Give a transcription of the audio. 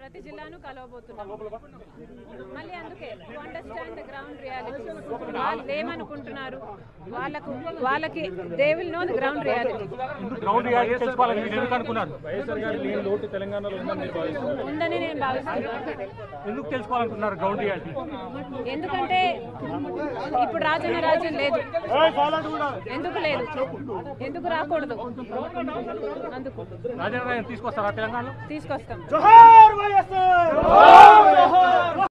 ప్రతి జిల్లాను కలవబోతున్నాం మళ్ళీ అందుకే to understand the ground reality వాళ్ళు ఏమనుకుంటున్నారు వాళ్ళకు వాళ్ళకి they will know the ground reality ground reality తెలుసుకోవాలని మీరు ఎందుకు అనుకున్నారు వైఎస్ఆర్ గారి లేని లోటు తెలంగాణలో ఉందని మీరు భావిస్తున్నారు ఉందని నేను భావిస్తున్నాను ఎందుకు తెలుసుకోవాలనుకుంటున్నారు గ్రౌండ్ రియాలిటీ ఎందుకంటే ఇప్పుడు రాజన్న రాజ్యం లేదు ఎందుకు లేదు ఎందుకు రాకూడదు అందుకు రాజేంద్ర తీసుకొస్తారా తెలంగాణలో తీసుకొస్తాం జోహార్ వైఎస్ఆర్